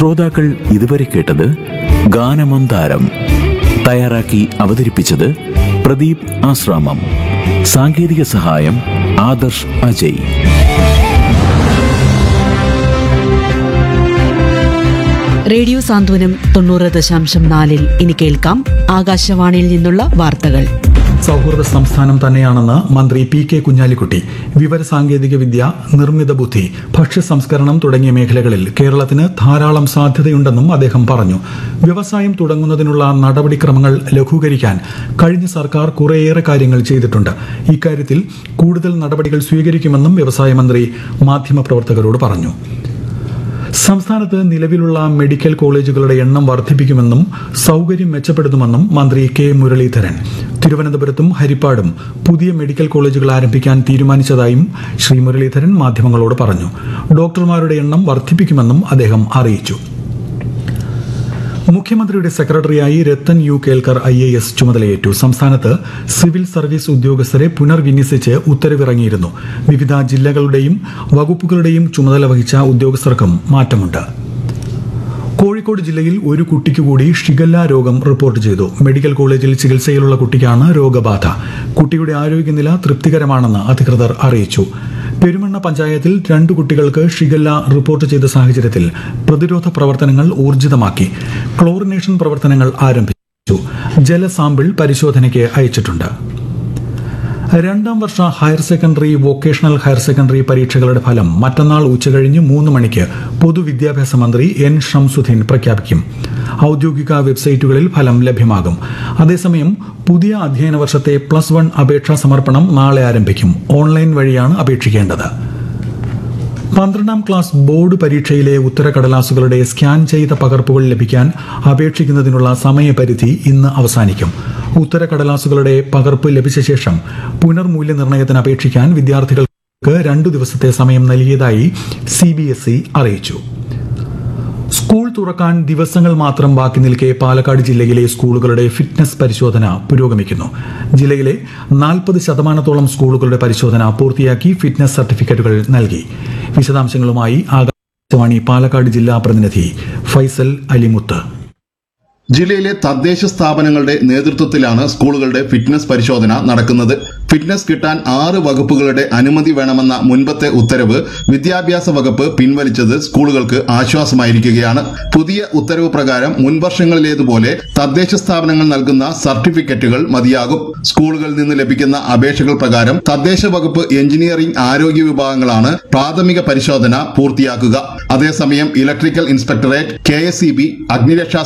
ശ്രോതാക്കൾ ഇതുവരെ കേട്ടത് ഗാനമന്താരം തയ്യാറാക്കി അവതരിപ്പിച്ചത് പ്രദീപ് ആശ്രാമം സാങ്കേതിക സഹായം ആദർശ് അജയ് റേഡിയോ സാന്ത്വനം തൊണ്ണൂറ് ദശാംശം നാലിൽ ഇനി കേൾക്കാം ആകാശവാണിയിൽ നിന്നുള്ള വാർത്തകൾ സൗഹൃദ സംസ്ഥാനം തന്നെയാണെന്ന് മന്ത്രി പി കെ കുഞ്ഞാലിക്കുട്ടി വിവരസാങ്കേതിക വിദ്യ നിർമ്മിത ബുദ്ധി ഭക്ഷ്യ സംസ്കരണം തുടങ്ങിയ മേഖലകളിൽ കേരളത്തിന് ധാരാളം സാധ്യതയുണ്ടെന്നും അദ്ദേഹം പറഞ്ഞു വ്യവസായം തുടങ്ങുന്നതിനുള്ള നടപടിക്രമങ്ങൾ ലഘൂകരിക്കാൻ കഴിഞ്ഞ സർക്കാർ കുറേയേറെ കാര്യങ്ങൾ ചെയ്തിട്ടുണ്ട് ഇക്കാര്യത്തിൽ കൂടുതൽ നടപടികൾ സ്വീകരിക്കുമെന്നും വ്യവസായ മന്ത്രി മാധ്യമപ്രവർത്തകരോട് പറഞ്ഞു സംസ്ഥാനത്ത് നിലവിലുള്ള മെഡിക്കൽ കോളേജുകളുടെ എണ്ണം വർദ്ധിപ്പിക്കുമെന്നും സൗകര്യം മെച്ചപ്പെടുത്തുമെന്നും മന്ത്രി കെ മുരളീധരൻ തിരുവനന്തപുരത്തും ഹരിപ്പാടും പുതിയ മെഡിക്കൽ കോളേജുകൾ ആരംഭിക്കാൻ തീരുമാനിച്ചതായും ശ്രീ മുരളീധരൻ മാധ്യമങ്ങളോട് പറഞ്ഞു ഡോക്ടർമാരുടെ എണ്ണം വർദ്ധിപ്പിക്കുമെന്നും അദ്ദേഹം അറിയിച്ചു മുഖ്യമന്ത്രിയുടെ സെക്രട്ടറിയായി Rathan U Kelkar I A S ചുമതലയേറ്റു സംസ്ഥാനത്ത് സിവിൽ സർവീസ് ഉദ്യോഗസ്ഥരെ പുനർവിന്യസിച്ച് ഉത്തരവിറങ്ങിയിരുന്നു വിവിധ ജില്ലകളുടെയും വകുപ്പുകളുടെയും ചുമതല വഹിച്ച ഉദ്യോഗസ്ഥർക്കും മാറ്റമുണ്ട് കോഴിക്കോട് ജില്ലയിൽ ഒരു കുട്ടിക്ക് കൂടി ഷിഗല്ല രോഗം റിപ്പോർട്ട് ചെയ്തു മെഡിക്കൽ കോളേജിൽ ചികിത്സയിലുള്ള കുട്ടിക്കാണ് രോഗബാധ കുട്ടിയുടെ ആരോഗ്യനില തൃപ്തികരമാണെന്ന് അധികൃതർ അറിയിച്ചു പെരുമണ്ണ പഞ്ചായത്തിൽ രണ്ടു കുട്ടികൾക്ക് ഷിഗല്ല റിപ്പോർട്ട് ചെയ്ത സാഹചര്യത്തിൽ പ്രതിരോധ പ്രവർത്തനങ്ങൾ ഊർജിതമാക്കി ക്ലോറിനേഷൻ പ്രവർത്തനങ്ങൾ ആരംഭിച്ചു ജലസാമ്പിൾ പരിശോധനയ്ക്ക് അയച്ചിട്ടുണ്ട് രണ്ടാം വർഷ higher secondary vocational higher secondary പരീക്ഷകളുടെ ഫലം മറ്റന്നാൾ ഉച്ചകഴിഞ്ഞ് മൂന്ന് മണിക്ക് പൊതുവിദ്യാഭ്യാസ മന്ത്രി എൻ ഷംസുദ്ദീൻ പ്രഖ്യാപിക്കും ഔദ്യോഗിക വെബ്സൈറ്റുകളിൽ ഫലം ലഭ്യമാകും അതേസമയം പുതിയ അധ്യയന വർഷത്തെ പ്ലസ് വൺ അപേക്ഷാ സമർപ്പണം നാളെ ആരംഭിക്കും ഓൺലൈൻ വഴിയാണ് അപേക്ഷിക്കേണ്ടത് പന്ത്രണ്ടാം ക്ലാസ് ബോർഡ് പരീക്ഷയിലെ ഉത്തരക്കടലാസുകളുടെ സ്കാൻ ചെയ്ത പകർപ്പുകൾ ലഭിക്കാൻ അപേക്ഷിക്കുന്നതിനുള്ള സമയപരിധി ഇന്ന് അവസാനിക്കും ഉത്തരക്കടലാസുകളുടെ പകർപ്പ് ലഭിച്ച ശേഷം പുനർമൂല്യനിർണ്ണയത്തിന് അപേക്ഷിക്കാൻ വിദ്യാർത്ഥികൾക്ക് രണ്ടു ദിവസത്തെ സമയം നൽകിയതായി സി ബി എസ് ഇ അറിയിച്ചു സ്കൂൾ തുറക്കാൻ ദിവസങ്ങൾ മാത്രം ബാക്കി നിൽക്കെ പാലക്കാട് ജില്ലയിലെ സ്കൂളുകളുടെ ഫിറ്റ്നസ് പരിശോധന പുരോഗമിക്കുന്നു ജില്ലയിലെ നാൽപ്പത് ശതമാനത്തോളം സ്കൂളുകളുടെ പരിശോധന പൂർത്തിയാക്കി ഫിറ്റ്നസ് സർട്ടിഫിക്കറ്റുകൾ നൽകി വിശദാംശങ്ങളുമായി ആകാശവാണി പാലക്കാട് ജില്ലാ പ്രതിനിധി ഫൈസൽ അലിമുത്ത് ജില്ലയിലെ തദ്ദേശ സ്ഥാപനങ്ങളുടെ നേതൃത്വത്തിലാണ് സ്കൂളുകളുടെ ഫിറ്റ്നസ് പരിശോധന നടക്കുന്നത് ഫിറ്റ്നസ് കിട്ടാൻ ആറ് വകുപ്പുകളുടെ അനുമതി വേണമെന്ന മുൻപത്തെ ഉത്തരവ് വിദ്യാഭ്യാസ വകുപ്പ് പിൻവലിച്ചത് സ്കൂളുകൾക്ക് ആശ്വാസമായിരിക്കുകയാണ് പുതിയ ഉത്തരവ് പ്രകാരം മുൻവർഷങ്ങളിലേതുപോലെ തദ്ദേശ സ്ഥാപനങ്ങൾ നൽകുന്ന സർട്ടിഫിക്കറ്റുകൾ മതിയാകും സ്കൂളുകളിൽ നിന്ന് ലഭിക്കുന്ന അപേക്ഷകൾ പ്രകാരം തദ്ദേശ വകുപ്പ് എഞ്ചിനീയറിംഗ് ആരോഗ്യ വിഭാഗങ്ങളാണ് പ്രാഥമിക പരിശോധന പൂർത്തിയാക്കുക അതേസമയം electrical inspectorate K S E B അഗ്നിരക്ഷാ